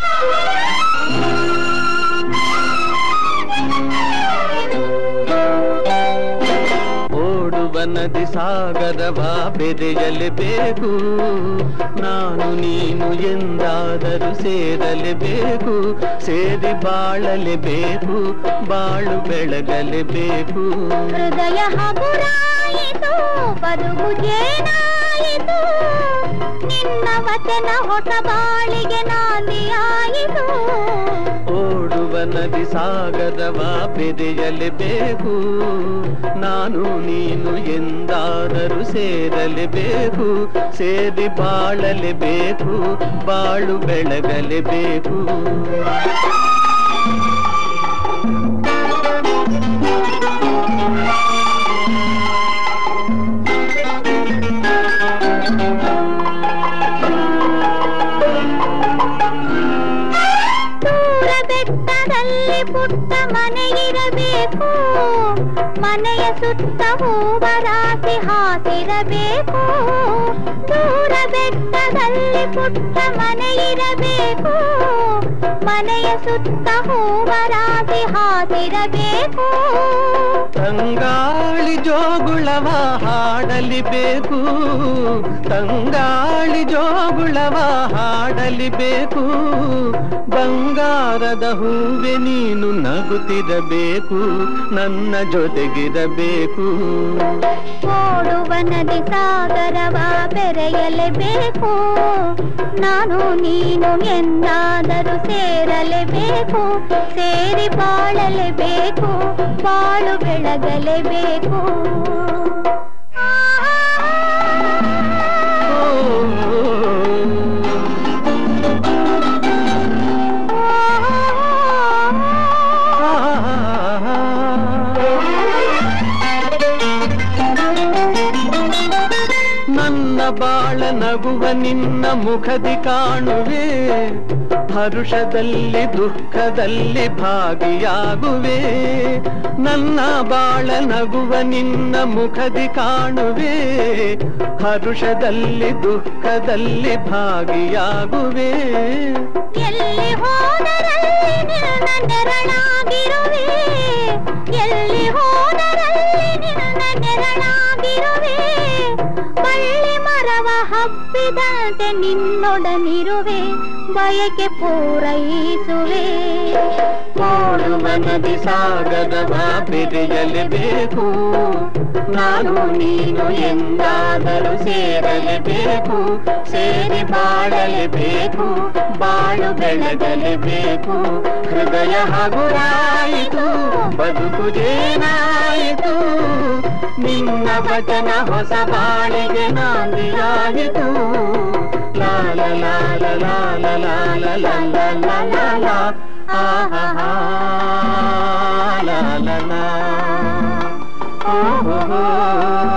ಓಡುವ ನದಿ ಸಾಗರವ ಬೆರೆಯಲೇಬೇಕು ನಾನು ನೀನು ಎಂದಾದರೂ ಸೇರಲೇಬೇಕು ಸೇರಿ ಬಾಳಲೇಬೇಕು ಬಾಳು ಬೆಳಗಲೇಬೇಕು ಹೃದಯ ಹಗುರಾಯಿತು ಬದುಕು ಜೇನಾಯಿತು ನಿನ್ನ ವಚನ ಹೊಸ ಬಾಳಿಗೆ ನಾಂದಿಯಾಯಿತು ಓಡುವ ನದಿ ಸಾಗರವ ಬೆರೆಯಲೇಬೇಕು ನಾನು ನೀನು ಎಂದಾದರೂ ಸೇರಲೇಬೇಕು ಸೇರಿ ಬಾಳಲೇಬೇಕು ಬಾಳು ಬೆಳಗಲೇಬೇಕು ದೂರ ಬೆಟ್ಟದಲ್ಲಿ ಪುಟ್ಟ ಮನೆ ಇರಬೇಕು ಮನೆಯ ಸುತ್ತ ಹೂವ ರಾಶಿ ಹಾಸಿರಬೇಕು ದೂರ ಬೆಟ್ಟದಲ್ಲಿ ಪುಟ್ಟ ಮನೆ ಇರಬೇಕು ಮನೆಯ ಸುತ್ತ ಹೂವ ರಾಶಿ ಹಾಸಿರಬೇಕು ತಂಗಾಳಿ ಜೋಗುಳವ ಹಾಡಲಿಬೇಕು ತಂಗಾಳಿ ಜೋಗುಳವ ಹಾಡಲಿಬೇಕು ಬಂಗಾರದ ಹೂವೆ ನೀನು ನಗುತ್ತಿರಬೇಕು ನನ್ನ ಜೊತೆಗಿರಬೇಕು ಓಡುವ ನದಿ ಸಾಗರವ ಬೆರೆಯಲೇಬೇಕು ನಾನು ನೀನು ಎಂದಾದರೂ ಸೇರಲೇಬೇಕು ಸೇರಿ ಬಾಳಲೇಬೇಕು ಬಾಳು ಬೆಳಗಲೇಬೇಕು ನನ್ನ ಬಾಳ ನಗುವ ನಿನ್ನ ಮುಖದಿ ಕಾಣುವೆ ಹರುಷದಲ್ಲಿ ದುಃಖದಲ್ಲಿ ಭಾಗಿಯಾಗುವೆ ನನ್ನ ಬಾಳ ನಗುವ ನಿನ್ನ ಮುಖದಿ ಕಾಣುವೆ ಹರುಷದಲ್ಲಿ ದುಃಖದಲ್ಲಿ ಭಾಗಿಯಾಗುವೆ ಎಲ್ಲಿ ಹೋದರಲ್ಲಿ ನಿನ್ನ ನೆರಳಾಗಿರುವೆ ಎಲ್ಲಿ ಹೋದರಲ್ಲಿ ನಿನ್ನ ನೆರಳಾಗಿರುವೆ ಬಳ್ಳಿ ಮರವ ಹಬ್ಬಿದಂತೆ ನಿನ್ನೊಡನಿರುವೆ ಬಯಕೆ ಪೂರೈಸುವೆ ಓಡುವ ನದಿ ಸಾಗರವ ಬೆರೆಯಲೇಬೇಕು ನಾನು ನೀನು ಎಂದಾದರೂ ಸೇರಲೇಬೇಕು ಸೇರಿ ಬಾಳಲೇಬೇಕು ಬಾಳು ಬೆಳಗಲೇಬೇಕು ಹೃದಯ ಹಗುರಾಯಿತು ಬದುಕು ಜೇನಾಯಿತು ನಿನ್ನ ವಚನ ಹೊಸ ಬಾಳಿಗೆ ನಾಂದಿಯಾಯಿತು ಲಾಲ ಲಾಲ ಲಾಲ ಲಾಲ ಲಾಲ ಲಾಲ ಲಾ ಆಹಾ ಲಾ ಲಾ ಲಾ ಓ ಹೋ ಹೋ